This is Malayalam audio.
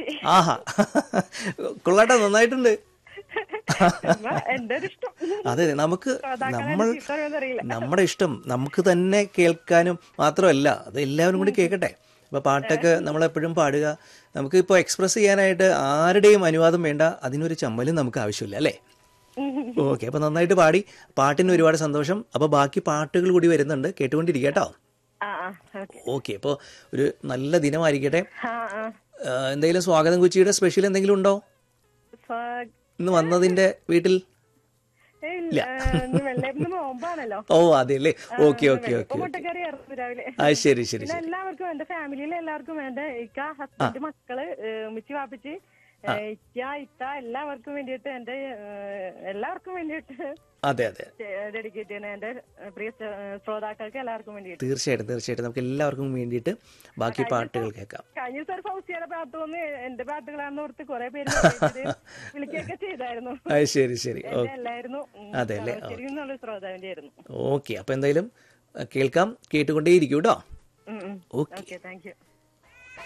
പറ്റി ആഹാ കൊള്ളാട്ടെ നന്നായിട്ടുണ്ട് എന്നാ എന്റെ ഒരു ഇഷ്ടം അതെ നമുക്ക് ശ്രോതാക്കളെ നമ്മൾ ചീത്ത പറയുമെന്നറിയില്ല. നമ്മുടെ ഇഷ്ടം നമുക്ക് തന്നെ കേൾക്കാനും മാത്രമല്ല അത് എല്ലാവരും കൂടി കേൾക്കട്ടെ ഇപ്പൊ പാട്ടൊക്കെ നമ്മളെപ്പോഴും പാടുക നമുക്ക് ഇപ്പോൾ എക്സ്പ്രസ് ചെയ്യാനായിട്ട് ആരുടെയും അനുവാദം വേണ്ട അതിനൊരു ചമ്മലും നമുക്ക് ആവശ്യമില്ല അല്ലേ ഓക്കെ അപ്പൊ നന്നായിട്ട് പാടി പാട്ടിന് ഒരുപാട് സന്തോഷം അപ്പൊ ബാക്കി പാട്ടുകൾ കൂടി വരുന്നുണ്ട് കേട്ടുകൊണ്ടിരിക്കുക കേട്ടോ ആ ആ ഓക്കെ ഓക്കെ അപ്പോൾ ഒരു നല്ല ദിനമായിരിക്കട്ടെ ആ ആ ആ, എന്തെങ്കിലും സ്വാഗതം കൊച്ചിയുടെ സ്പെഷ്യൽ എന്തെങ്കിലും ഉണ്ടോ സ്വാ- ഇന്ന് വന്നതിന്റെ വീട്ടിൽ ഏയ് ഇല്ല ഏ, ഇന്ന് വെള്ളയപ്പം നോമ്പാണല്ലോ ഓ അതെ അല്ലേ ഓക്കെ ഓക്കെ ഇപ്പൊ ഓക്കെ മുട്ടക്കറി ആയിരുന്നു രാവിലെ ആ ശരി ശരി പിന്നെ എല്ലാവർക്കും എന്റെ ഫാമിലിയിലെ എല്ലാവർക്കും വേണ്ട ഇക്ക ഹസ്ബൻഡ് മക്കള് ഏഹ് ഉമ്മച്ചി വാപ്പിച്ച് ഏഹ് ഇക്ക ഇത്ത എല്ലാവർക്കും വേണ്ടിയിട്ട് എന്റെ ഏഹ് എല്ലാവർക്കും വേണ്ടിയിട്ട് അതെ അതെ ഡെഡിക്കേറ്റ് ചെയ്യുന്ന എന്റെ പ്രിയ ശ്ര- ശ്രോതാക്കൾക്ക് എല്ലാവർക്കും വേണ്ടിയിട്ട് തീർച്ചയായിട്ടും തീർച്ചയായിട്ടും നമുക്ക് എല്ലാവർക്കും വേണ്ടിയിട്ട് ബാക്കി പാട്ടുകൾ കേൾക്കാം കഴിഞ്ഞ ദിവസം ഒരു ഫൗസിയുടെ പാട്ട് വന്ന് എന്റെ പാട്ടുകളാണെന്ന് ഓർത്ത് കുറെ പേര് message വിളിക്കുകയൊക്കെ ചെയ്തായിരുന്നു അത് ശരി ശരി ഓ എന്റെ അല്ലായിരുന്നു ഉം, അതെ അല്ലേ? ശരി എന്നുള്ള ശ്രോതാവിന്റെ ആയിരുന്നു ഓക്കെ അപ്പോൾ എന്തായാലും അഹ് കേൾക്കാം കേട്ടുകൊണ്ടേയിരിക്കും കേട്ടോ ഓക്കെ ഓക്കെ താങ്ക് യു